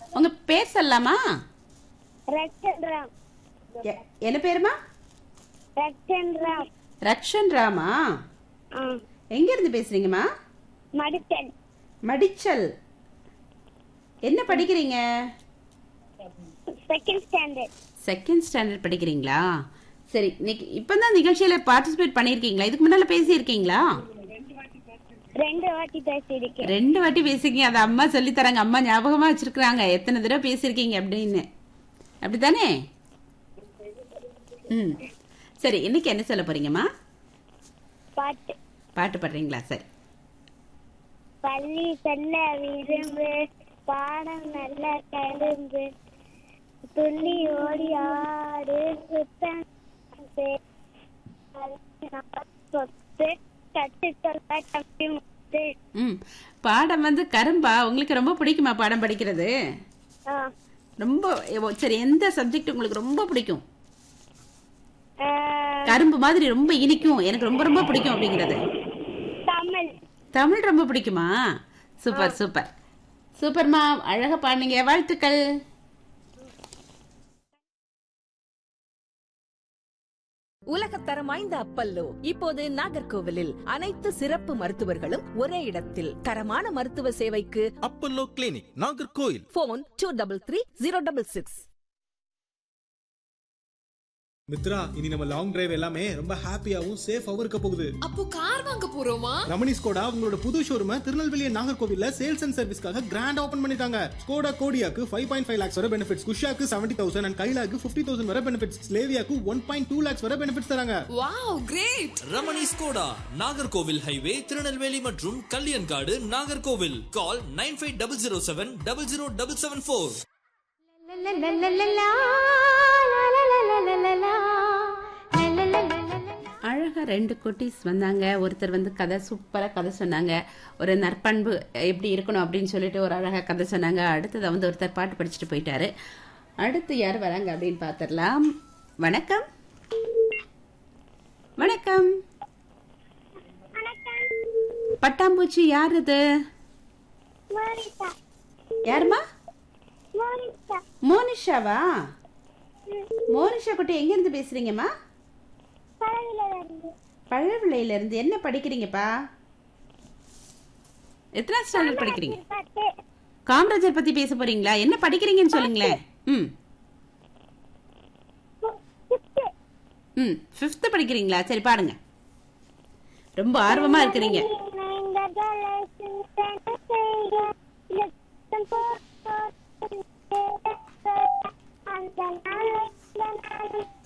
உங்க பேர் சொல்லலாமா ரச்சந்திரம் எ- என்ன பேருமா ரச்சந்திரம் ரக்ஷன் ராமா ஆ எங்க இருந்து பேசுறீங்கம்மா மடித்தன் மடிச்சல் என்ன படிக்கிறீங்க செகண்ட் ஸ்டாண்டர்ட் செகண்ட் ஸ்டாண்டர்ட் படிக்கிறீங்களா சரி இன்னைக்கு இப்பதான் நிகழ்ச்சியில பார்ட்டிசிபேட் பண்ணிருக்கீங்களா இதுக்கு முன்னால பேசியிருக்கீங்களா ரெண்டு வாட்டி பேசியிருக்கேன் ரெண்டு வாட்டி பேசிருக்கீங்க அதை அம்மா சொல்லி தராங்க அம்மா ஞாபகமா வச்சிருக்காங்க எத்தனை தடவை பேசியிருக்கீங்க அப்படின்னு அப்படித்தானே ம் சரி இன்னைக்கு என்ன சொல்ல போறீங்கம்மா பாட்டு பாட்டு பாடுறீங்களா சரி பள்ளி செல்ல விரும்பு பாடம் நல்ல கரும்பு துள்ளி ஓடி ஆடு சுத்தம் செய். சொத்து கற்றுக்கொள்ள தப்பி முத்து ம் பாடம் வந்து கரும்பா உங்களுக்கு ரொம்ப பிடிக்குமா பாடம் படிக்கிறது ஆ, ரொம்ப எவ- சரி எந்த சப்ஜெக்ட் உங்களுக்கு ரொம்ப பிடிக்கும் ஆ, கரும்பு மாதிரி ரொம்ப இனிக்கும் எனக்கு ரொம்ப ரொம்ப பிடிக்கும் அப்படிங்கிறது தமிழ் தமிழ் ரொம்ப பிடிக்குமா சூப்பர் சூப்பர் சூப்பர்மா அழகா பாடுனீங்க வாழ்த்துக்கள் உலகத்தரம் வாய்ந்த அப்பல்லோ இப்போது நாகர்கோவிலில் அனைத்து சிறப்பு மருத்துவர்களும் ஒரே இடத்தில் தரமான மருத்துவ சேவைக்கு Apollo clinic Nagercoil phone two double three zero double six Mitra இனி நம்ம லாங் டிரைவ் எல்லாமே ரொம்ப ஹாப்பியாவும் சேஃபாவும் இருக்க போகுது அப்போ கார் வாங்க போறோமா ரமணி ஸ்கோடா உங்களோட புது ஷோரூம திருநெல்வேலி நாகர்கோவில்ல சேல்ஸ் அண்ட் சர்வீஸ்க்காக கிராண்ட் ஓபன் பண்ணிட்டாங்க ஸ்கோடா கோடியாக்கு ஃபைவ் பாயிண்ட் ஃபைவ் லேக்ஸ் வரை பெனிஃபிட்ஸ் குஷாக்கு செவன்டி தௌசண்ட் அண்ட் கைலாக்கு ஃபிஃப்டி தௌசண்ட் வரை பெனிஃபிட்ஸ் ஸ்லேவியாக்கு ஒன் பாயிண்ட் டூ லேக்ஸ் வரை பெனிஃபிட்ஸ் தராங்க wow great Ramani Skoda Nagercoil highway Tirunelveli மற்றும் Kalyankadu Nagercoil call nine five double zero seven double zero double seven four அழகா ரெண்டு குட்டீஸ் வந்தாங்க ஒருத்தர் வந்து கதை சூப்பரா கதை சொன்னாங்க ஒரு நற்பண்பு எப்படி இருக்கணும் அப்படின்னு சொல்லிட்டு ஒரு அழகா கதை சொன்னாங்க அடுத்ததை வந்து ஒருத்தர் பாட்டு படிச்சுட்டு போயிட்டாரு அடுத்து யார் வராங்க அப்படின்னு பார்த்துடலாம் வணக்கம் வணக்கம் பட்டாம்பூச்சி யார் இது மோனிகா யாருமா மோனிகா மோனிஷாவா மோனிஷா குட்டி எங்க இருந்து பேசுறீங்கம்மா பழவில இருந்து பழவிளையில இருந்து என்ன படிக்கிறீங்கப்பா எத்தனை ஸ்டாண்டர்ட் படிக்கிறீங்க பாட்டு காமராஜர் பத்தி பேச போறீங்களா என்ன படிக்கிறீங்கன்னு சொல்லுங்களேன் ம் ம் ஃபிஃப்த் படிக்கிறீங்களா சரி பாடுங்க ரொம்ப ஆர்வமா இருக்கிறீங்க இந்த கலசின் செய்ய லட்சம் போர் அந்த நாளை